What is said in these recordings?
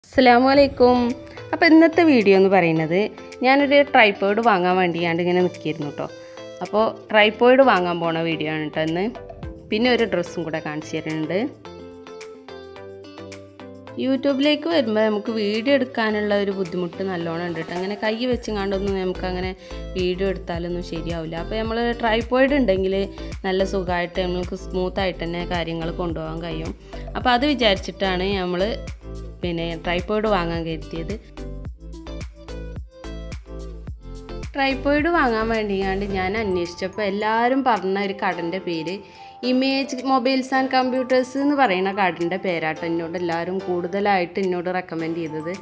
അസ്സാം വലൈക്കും അപ്പോൾ ഇന്നത്തെ വീഡിയോ എന്ന് പറയുന്നത് ഞാനൊരു ട്രൈപ്പോയിഡ് വാങ്ങാൻ വേണ്ടിയാണ്ട് ഇങ്ങനെ നിൽക്കിയിരുന്നു കേട്ടോ അപ്പോൾ ട്രൈപ്പോയിഡ് വാങ്ങാൻ പോണ വീഡിയോ ആണ് കേട്ടോ ഇന്ന് പിന്നെ ഒരു ഡ്രസ്സും കൂടെ കാണിച്ചു തരുന്നുണ്ട് യൂട്യൂബിലേക്ക് വരുമ്പോൾ നമുക്ക് വീഡിയോ എടുക്കാനുള്ള ഒരു ബുദ്ധിമുട്ട് നല്ലോണം ഉണ്ട് കേട്ടോ അങ്ങനെ കൈ വെച്ചങ്ങാണ്ടൊന്നും നമുക്ക് അങ്ങനെ വീഡിയോ എടുത്താലൊന്നും ശരിയാവില്ല അപ്പോൾ നമ്മൾ ട്രൈപ്പോയിഡ് ഉണ്ടെങ്കിൽ നല്ല സുഖമായിട്ട് നമുക്ക് സ്മൂത്തായിട്ട് തന്നെ കാര്യങ്ങൾ കൊണ്ടുപോകാൻ കഴിയും അപ്പോൾ അത് വിചാരിച്ചിട്ടാണ് നമ്മൾ പിന്നെ ട്രൈപ്പോയിഡ് വാങ്ങാൻ കരുതിയത് ട്രൈപ്പോയിഡ് വാങ്ങാൻ വേണ്ടിയാണ്ട് ഞാൻ അന്വേഷിച്ചപ്പോൾ എല്ലാവരും പറഞ്ഞ ഒരു കടൻ്റെ പേര് ഇമേജ് മൊബൈൽസ് ആൻഡ് കമ്പ്യൂട്ടേഴ്സ് എന്ന് പറയുന്ന കടൻ്റെ പേരാട്ടോ എന്നോട് എല്ലാവരും കൂടുതലായിട്ട് എന്നോട് റെക്കമെൻഡ് ചെയ്തത്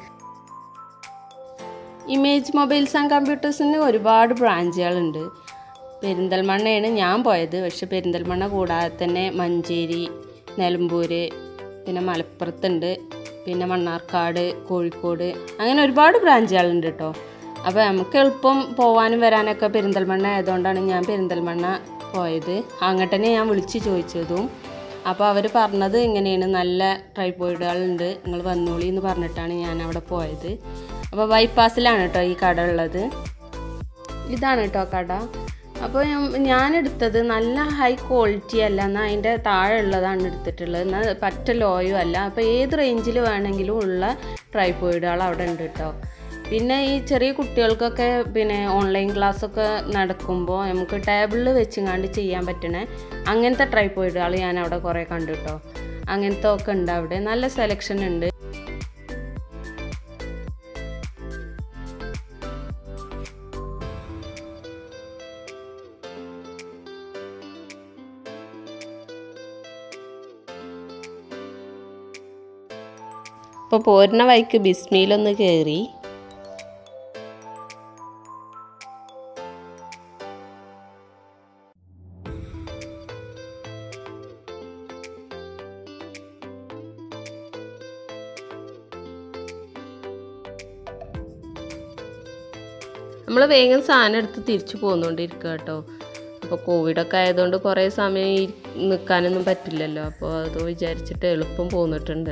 ഇമേജ് മൊബൈൽസ് ആൻഡ് കമ്പ്യൂട്ടേഴ്സിന് ഒരുപാട് ബ്രാഞ്ചുകളുണ്ട് പെരിന്തൽമണ്ണയാണ് ഞാൻ പോയത് പക്ഷെ പെരിന്തൽമണ്ണ കൂടാതെ തന്നെ മഞ്ചേരി നിലമ്പൂർ പിന്നെ മലപ്പുറത്തുണ്ട് പിന്നെ മണ്ണാർക്കാട് കോഴിക്കോട് അങ്ങനെ ഒരുപാട് ബ്രാഞ്ചുകളുണ്ട് കേട്ടോ അപ്പോൾ നമുക്ക് എളുപ്പം പോകാനും വരാനൊക്കെ പെരിന്തൽമണ്ണ ആയതുകൊണ്ടാണ് ഞാൻ പെരിന്തൽമണ്ണ പോയത് അങ്ങോട്ട് തന്നെ ഞാൻ വിളിച്ച് ചോദിച്ചതും അപ്പോൾ അവർ പറഞ്ഞത് ഇങ്ങനെയാണ് നല്ല ട്രൈപ്പോയിഡുകളുണ്ട് നിങ്ങൾ വന്നോളി എന്ന് പറഞ്ഞിട്ടാണ് ഞാൻ അവിടെ പോയത് അപ്പോൾ ബൈപ്പാസിലാണ് കേട്ടോ ഈ കട ഉള്ളത് ഇതാണ് കേട്ടോ കട അപ്പോൾ ഞാൻ എടുത്തത് നല്ല ഹൈ ക്വാളിറ്റി അല്ല എന്നാൽ അതിൻ്റെ താഴെ ഉള്ളതാണ് എടുത്തിട്ടുള്ളത് എന്നാൽ പറ്റ ലോയും അല്ല അപ്പോൾ ഏത് റേഞ്ചിൽ വേണമെങ്കിലും ഉള്ള ട്രൈപ്പോയിഡുകൾ അവിടെ ഉണ്ട് കേട്ടോ പിന്നെ ഈ ചെറിയ കുട്ടികൾക്കൊക്കെ പിന്നെ ഓൺലൈൻ ക്ലാസ്സൊക്കെ നടക്കുമ്പോൾ നമുക്ക് ടേബിളിൽ വെച്ചുങ്ങാണ്ട് ചെയ്യാൻ പറ്റണേ അങ്ങനത്തെ ട്രൈപ്പോയിഡുകൾ ഞാൻ അവിടെ കുറേ കണ്ടു കേട്ടോ അങ്ങനത്തെ ഒക്കെ ഉണ്ട് അവിടെ നല്ല സെലക്ഷൻ ഉണ്ട് ഇപ്പോൾ പോരുന്ന വഴിക്ക് ബിസ്മിയിലൊന്ന് കയറി നമ്മൾ വേഗം സാധനം എടുത്ത് തിരിച്ചു പോന്നുകൊണ്ടിരിക്കുക കേട്ടോ അപ്പോൾ കോവിഡൊക്കെ ആയതുകൊണ്ട് കുറേ സമയം ഈ നിൽക്കാനൊന്നും പറ്റില്ലല്ലോ അപ്പോൾ അത് വിചാരിച്ചിട്ട് എളുപ്പം പോന്നിട്ടുണ്ട്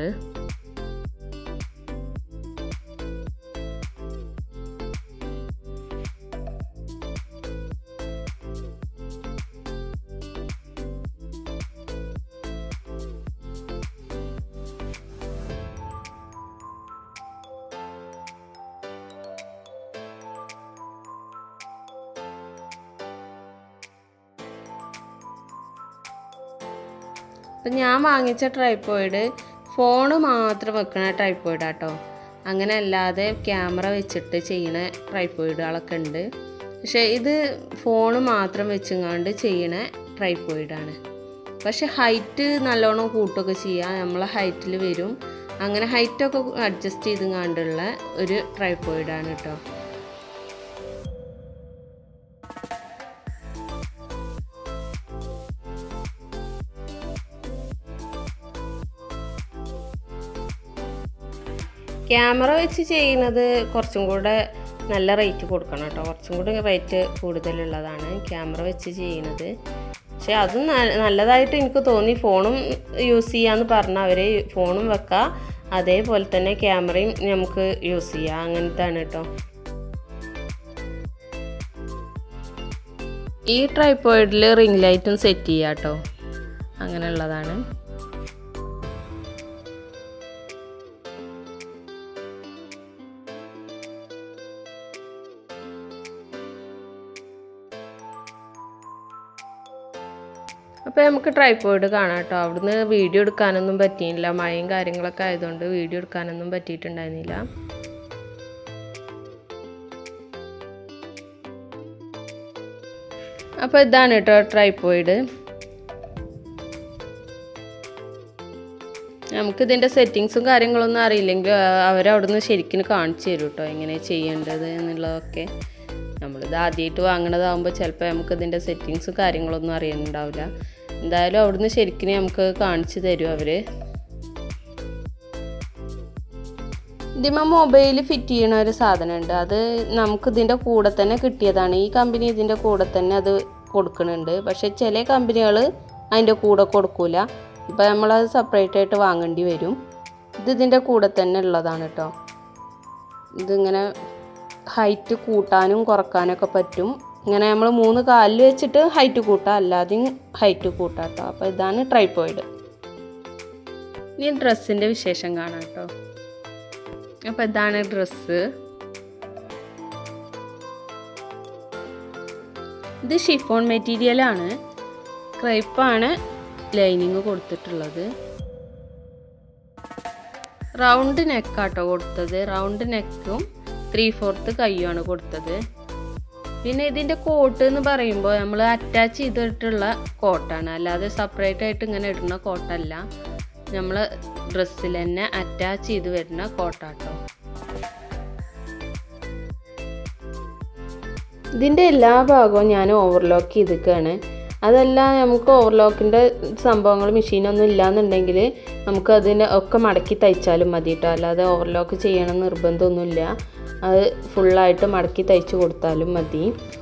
അപ്പം ഞാൻ വാങ്ങിച്ച ട്രൈപ്പോയിഡ് ഫോണ് മാത്രം വെക്കണ ട്രൈപ്പോയിഡാട്ടോ അങ്ങനെ അല്ലാതെ ക്യാമറ വെച്ചിട്ട് ചെയ്യണ ട്രൈപ്പോയിഡുകളൊക്കെ ഉണ്ട് പക്ഷേ ഇത് ഫോണ് മാത്രം വെച്ചുങ്ങാണ്ട് ചെയ്യണ ട്രൈപ്പോയിഡാണ് പക്ഷെ ഹൈറ്റ് നല്ലോണം കൂട്ടൊക്കെ ചെയ്യാം നമ്മളെ ഹൈറ്റിൽ വരും അങ്ങനെ ഹൈറ്റൊക്കെ അഡ്ജസ്റ്റ് ചെയ്തുങ്ങാണ്ടുള്ള ഒരു ട്രൈപ്പോയിഡാണ് കേട്ടോ ക്യാമറ വെച്ച് ചെയ്യുന്നത് കുറച്ചും കൂടെ നല്ല റേറ്റ് കൊടുക്കണം കേട്ടോ കുറച്ചും കൂടി റേറ്റ് കൂടുതലുള്ളതാണ് ക്യാമറ വെച്ച് ചെയ്യുന്നത് പക്ഷെ അതും നല്ലതായിട്ട് എനിക്ക് തോന്നി ഫോണും യൂസ് ചെയ്യാന്ന് പറഞ്ഞാൽ അവർ ഫോണും വെക്കാം അതേപോലെ തന്നെ ക്യാമറയും നമുക്ക് യൂസ് ചെയ്യാം അങ്ങനത്താണ് കേട്ടോ ഈ ട്രൈപ്പോയിഡിൽ റിംഗ് ലൈറ്റും സെറ്റ് ചെയ്യാം കേട്ടോ അങ്ങനെയുള്ളതാണ് അപ്പോൾ നമുക്ക് ട്രൈപ്പോയിഡ് കാണാം കേട്ടോ അവിടുന്ന് വീഡിയോ എടുക്കാനൊന്നും പറ്റിയില്ല മഴയും കാര്യങ്ങളൊക്കെ ആയതുകൊണ്ട് വീഡിയോ എടുക്കാനൊന്നും പറ്റിയിട്ടുണ്ടായിരുന്നില്ല അപ്പോൾ ഇതാണ് കേട്ടോ ട്രൈപ്പോയിഡ് നമുക്ക് ഇതിൻ്റെ സെറ്റിങ്സും കാര്യങ്ങളൊന്നും അറിയില്ലെങ്കിൽ അവരവിടുന്ന് ശരിക്കും കാണിച്ചു തരും കേട്ടോ എങ്ങനെ ചെയ്യേണ്ടത് എന്നുള്ളതൊക്കെ നമ്മളിത് ആദ്യമായിട്ട് വാങ്ങണതാകുമ്പോൾ ചിലപ്പോൾ നമുക്ക് ഇതിൻ്റെ സെറ്റിങ്സും കാര്യങ്ങളൊന്നും അറിയുന്നുണ്ടാവില്ല എന്തായാലും അവിടുന്ന് ശരിക്കും നമുക്ക് കാണിച്ചു തരും അവർ ഇതിമ മൊബൈൽ ഫിറ്റ് ചെയ്യണ ഒരു സാധനമുണ്ട് അത് നമുക്ക് ഇതിൻ്റെ കൂടെ തന്നെ കിട്ടിയതാണ് ഈ കമ്പനി ഇതിൻ്റെ കൂടെ തന്നെ അത് കൊടുക്കുന്നുണ്ട് പക്ഷേ ചില കമ്പനികൾ അതിൻ്റെ കൂടെ കൊടുക്കൂല ഇപ്പം നമ്മളത് സെപ്പറേറ്റ് ആയിട്ട് വാങ്ങേണ്ടി വരും ഇത് ഇതിൻ്റെ കൂടെ തന്നെ ഉള്ളതാണ് കേട്ടോ ഇതിങ്ങനെ ഹൈറ്റ് കൂട്ടാനും കുറക്കാനൊക്കെ പറ്റും ഇങ്ങനെ നമ്മൾ മൂന്ന് കാലിൽ വെച്ചിട്ട് ഹൈറ്റ് കൂട്ടാം അല്ലാതെയും ഹൈറ്റ് കൂട്ടാം കേട്ടോ അപ്പോൾ ഇതാണ് ട്രൈപ്പോയിഡ് ഇനി ഡ്രസ്സിൻ്റെ വിശേഷം കാണാം കേട്ടോ അപ്പോൾ ഇതാണ് ഡ്രസ്സ് ഇത് ഷിഫോൺ മെറ്റീരിയലാണ് ക്രൈപ്പാണ് ലൈനിങ് കൊടുത്തിട്ടുള്ളത് റൗണ്ട് നെക്കാട്ടോ കൊടുത്തത് റൗണ്ട് നെക്കും ത്രീ ഫോർത്ത് കയ്യുമാണ് കൊടുത്തത് പിന്നെ ഇതിൻ്റെ കോട്ട് എന്ന് പറയുമ്പോൾ നമ്മൾ അറ്റാച്ച് ചെയ്തിട്ടുള്ള കോട്ടാണ് അല്ലാതെ സെപ്പറേറ്റ് ആയിട്ട് ഇങ്ങനെ ഇടുന്ന കോട്ടല്ല നമ്മൾ ഡ്രസ്സിൽ തന്നെ അറ്റാച്ച് ചെയ്ത് വരുന്ന കോട്ടാട്ടോ ഇതിൻ്റെ എല്ലാ ഭാഗവും ഞാൻ ഓവർലോക്ക് ചെയ്തിരിക്കുകയാണ് അതല്ല നമുക്ക് ഓവർലോക്കിൻ്റെ സംഭവങ്ങൾ മെഷീനൊന്നും ഇല്ലാന്നുണ്ടെങ്കിൽ നമുക്ക് അതിൻ്റെ ഒക്കെ മടക്കി തയ്ച്ചാലും മതി കേട്ടോ അല്ലാതെ ഓവർലോക്ക് ചെയ്യണം നിർബന്ധമൊന്നുമില്ല അത് ഫുള്ളായിട്ട് മടക്കി തയ്ച്ച് കൊടുത്താലും മതി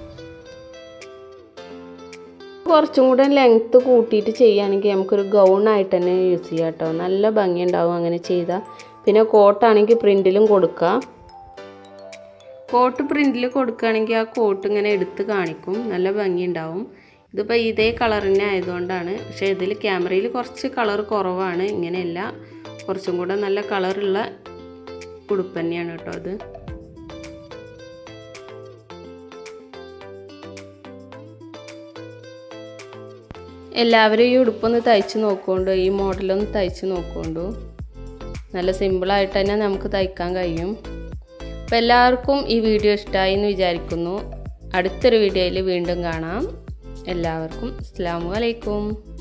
കുറച്ചും കൂടെ ലെങ്ത്ത് കൂട്ടിയിട്ട് ചെയ്യുകയാണെങ്കിൽ നമുക്കൊരു ഗൗണായിട്ട് തന്നെ യൂസ് ചെയ്യാം കേട്ടോ നല്ല ഭംഗിയുണ്ടാവും അങ്ങനെ ചെയ്താൽ പിന്നെ കോട്ടാണെങ്കിൽ പ്രിൻറ്റിലും കൊടുക്കാം കോട്ട് പ്രിൻറ്റിൽ കൊടുക്കുകയാണെങ്കിൽ ആ കോട്ട് ഇങ്ങനെ എടുത്ത് കാണിക്കും നല്ല ഭംഗിയുണ്ടാവും ഇതിപ്പോൾ ഇതേ കളർ തന്നെ ആയതുകൊണ്ടാണ് പക്ഷേ ഇതിൽ ക്യാമറയിൽ കുറച്ച് കളർ കുറവാണ് ഇങ്ങനെയല്ല കുറച്ചും കൂടെ നല്ല കളറുള്ള ഉടുപ്പ് തന്നെയാണ് കേട്ടോ അത് എല്ലാവരും ഈ ഉടുപ്പൊന്ന് തയ്ച്ച് നോക്കുകൊണ്ടു ഈ മോഡലൊന്ന് തയ്ച്ച് നോക്കുകൊണ്ടു നല്ല സിമ്പിളായിട്ട് തന്നെ നമുക്ക് തയ്ക്കാൻ കഴിയും അപ്പോൾ എല്ലാവർക്കും ഈ വീഡിയോ ഇഷ്ടമായി എന്ന് വിചാരിക്കുന്നു അടുത്തൊരു വീഡിയോയിൽ വീണ്ടും കാണാം എല്ലാവർക്കും അസ്സാം വലൈക്കും